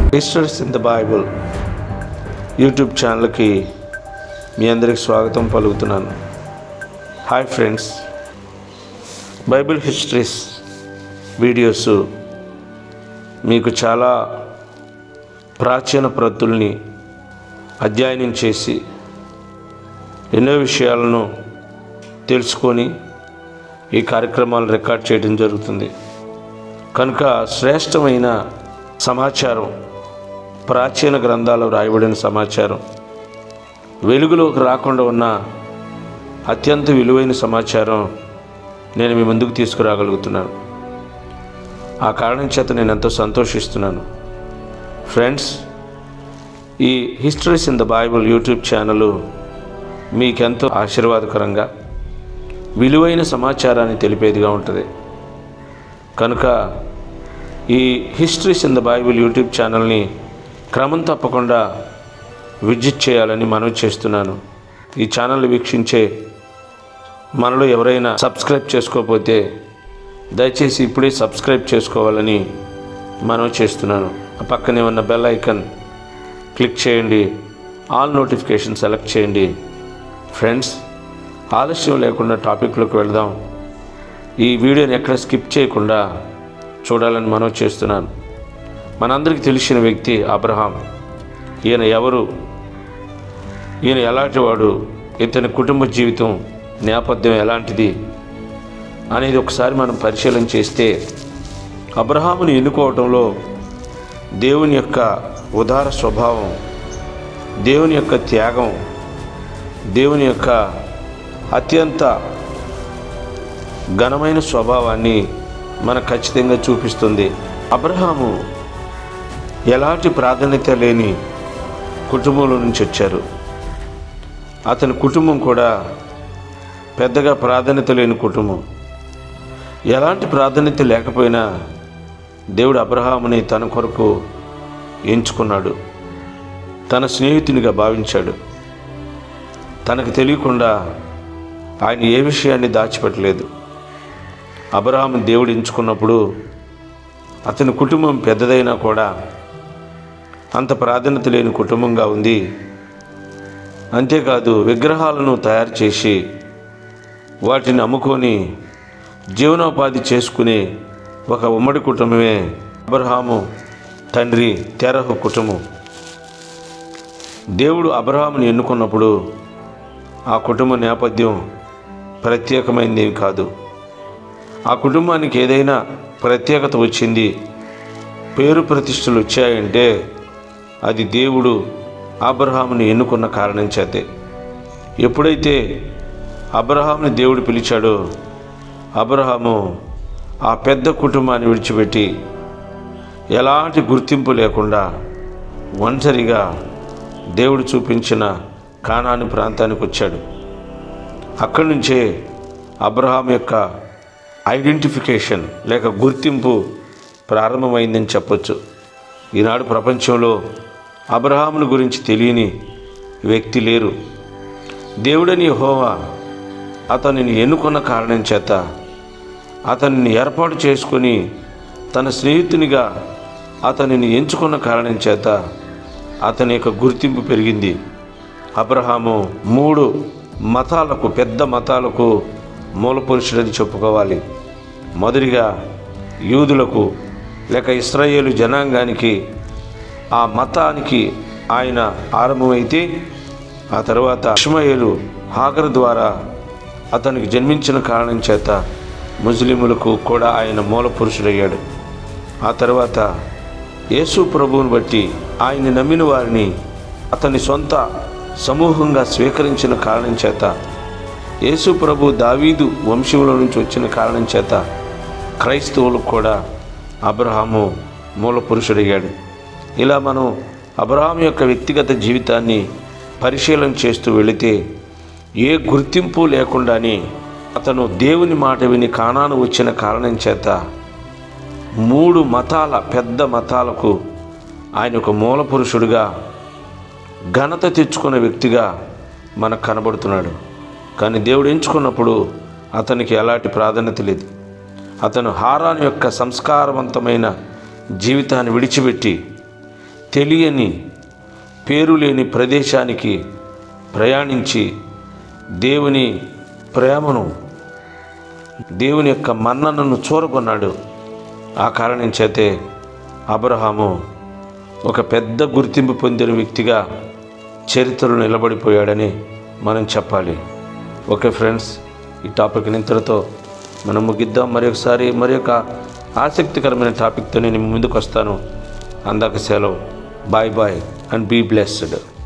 histories in the bible YouTube ఛానల్కి మీ అందరికి స్వాగతం పలుకుతున్నాను hi friends bible histories videos మీకు చాలా ప్రాచీన ప్రతుల్ని అధ్యయనం చేసి ఎన్నో విషయాలను తెలుసుకొని ఈ కార్యక్రమాలు రికార్డ్ చేయడం జరుగుతుంది కనుక శ్రేష్టమైన సమాచారం ప్రాచీన గ్రంథాలు రాయబడిన సమాచారం వెలుగులోకి రాకుండా ఉన్న అత్యంత విలువైన సమాచారం నేను మీ ముందుకు తీసుకురాగలుగుతున్నాను ఆ కారణం చేత నేను ఎంతో సంతోషిస్తున్నాను ఫ్రెండ్స్ ఈ histories in the bible YouTube channel మీకెంతో ఆశీర్వాదకరంగా విలువైన సమాచారాన్ని తెలిపేదిగా ఉంటుంది కనుక ఈ histories in the bible YouTube ఛానల్ని క్రమం తప్పకుండా విజిట్ చేయాలని మనవి చేస్తున్నాను ఈ ఛానల్ వీక్షించే మనలో ఎవరైనా సబ్స్క్రైబ్ చేసుకోకపోతే దయచేసి ఇప్పుడే సబ్స్క్రైబ్ చేసుకోవాలని మనవి చేస్తున్నాను ఆ పక్కనే ఉన్న బెల్ ఐకన్ క్లిక్ చేయండి ఆల్ నోటిఫికేషన్ సెలెక్ట్ చేయండి ఫ్రెండ్స్ ఆలస్యం లేకుండా టాపిక్లోకి వెళదాం ఈ వీడియోని ఎక్కడ స్కిప్ చేయకుండా చూడాలని మనవి చేస్తున్నాను మనందరికీ తెలిసిన వ్యక్తి అబ్రహాం ఈయన ఎవరు ఈయన ఎలాంటి వాడు ఇతని కుటుంబ జీవితం నేపథ్యం ఎలాంటిది అనేది ఒకసారి మనం పరిశీలన చేస్తే అబ్రహాముని ఎన్నుకోవటంలో దేవుని యొక్క ఉదార స్వభావం దేవుని యొక్క త్యాగం దేవుని యొక్క అత్యంత ఘనమైన స్వభావాన్ని మనకు ఖచ్చితంగా చూపిస్తుంది అబ్రహాము ఎలాంటి ప్రాధాన్యత లేని కుటుంబంలో నుంచి వచ్చారు అతని కుటుంబం కూడా పెద్దగా ప్రాధాన్యత లేని కుటుంబం ఎలాంటి ప్రాధాన్యత లేకపోయినా దేవుడు అబ్రహాముని తన కొరకు ఎంచుకున్నాడు తన స్నేహితునిగా భావించాడు తనకు తెలియకుండా ఆయన ఏ విషయాన్ని దాచిపెట్టలేదు అబ్రహాము దేవుడు ఎంచుకున్నప్పుడు అతని కుటుంబం పెద్దదైనా కూడా అంత ప్రాధాన్యత లేని కుటుంబంగా ఉంది అంతేకాదు విగ్రహాలను తయారు చేసి వాటిని అమ్ముకొని జీవనోపాధి చేసుకునే ఒక ఉమ్మడి కుటుంబమే అబ్రహాము తండ్రి తెరహు కుటుంబం దేవుడు అబ్రహాముని ఎన్నుకున్నప్పుడు ఆ కుటుంబ నేపథ్యం ప్రత్యేకమైనది కాదు ఆ కుటుంబానికి ఏదైనా ప్రత్యేకత వచ్చింది పేరు ప్రతిష్టలు వచ్చాయంటే అది దేవుడు అబ్రహాముని ఎన్నుకున్న కారణం చేతే ఎప్పుడైతే అబ్రహాముని దేవుడు పిలిచాడో అబ్రహాము ఆ పెద్ద కుటుంబాన్ని విడిచిపెట్టి ఎలాంటి గుర్తింపు లేకుండా ఒంటరిగా దేవుడు చూపించిన కానాని ప్రాంతానికి వచ్చాడు అక్కడి నుంచే అబ్రహాం యొక్క ఐడెంటిఫికేషన్ లేక గుర్తింపు ప్రారంభమైందని చెప్పొచ్చు ఈనాడు ప్రపంచంలో అబ్రహాముని గురించి తెలియని వ్యక్తి లేరు దేవుడని హోవా అతనిని ఎన్నుకున్న కారణం చేత అతనిని ఏర్పాటు చేసుకొని తన స్నేహితునిగా అతనిని ఎంచుకున్న కారణం చేత అతని యొక్క గుర్తింపు పెరిగింది అబ్రహాము మూడు మతాలకు పెద్ద మతాలకు మూలపురుషుడని చెప్పుకోవాలి మొదటిగా యూదులకు లేక ఇస్రాయేలు జనాంగానికి ఆ మతానికి ఆయన ఆరంభమైతే ఆ తర్వాత ఇష్మాయేలు హాగర్ ద్వారా అతనికి జన్మించిన కారణం చేత ముస్లిములకు కూడా ఆయన మూల పురుషుడయ్యాడు ఆ తర్వాత యేసు ప్రభువుని బట్టి ఆయన్ని నమ్మిన వారిని అతని సొంత సమూహంగా స్వీకరించిన కారణం చేత యేసు ప్రభు దావీదు వంశంలో నుంచి వచ్చిన కారణం చేత క్రైస్తవులకు కూడా అబ్రహాము మూల పురుషుడయ్యాడు ఇలా మనం అబ్రహాం యొక్క వ్యక్తిగత జీవితాన్ని పరిశీలన చేస్తూ వెళితే ఏ గుర్తింపు లేకుండానే అతను దేవుని మాట విని కానాను వచ్చిన కారణం చేత మూడు మతాల పెద్ద మతాలకు ఆయన ఒక మూల పురుషుడిగా ఘనత తెచ్చుకున్న వ్యక్తిగా మనకు కనబడుతున్నాడు కానీ దేవుడు ఎంచుకున్నప్పుడు అతనికి ఎలాంటి ప్రాధాన్యత లేదు అతను హారాన్ యొక్క సంస్కారవంతమైన జీవితాన్ని విడిచిపెట్టి తెలియని పేరు లేని ప్రదేశానికి ప్రయాణించి దేవుని ప్రేమను దేవుని యొక్క మన్ననను చూరగొన్నాడు ఆ కారణం చేతే అబ్రహాము ఒక పెద్ద గుర్తింపు పొందిన వ్యక్తిగా చరిత్రలో నిలబడిపోయాడని మనం చెప్పాలి ఓకే ఫ్రెండ్స్ ఈ టాపిక్ ఇంతటితో మనం ముగిద్దాం మరి ఒకసారి మరి ఒక ఆసక్తికరమైన టాపిక్తో నేను మీ ముందుకు వస్తాను అందాక సెలవు bye bye and be blessed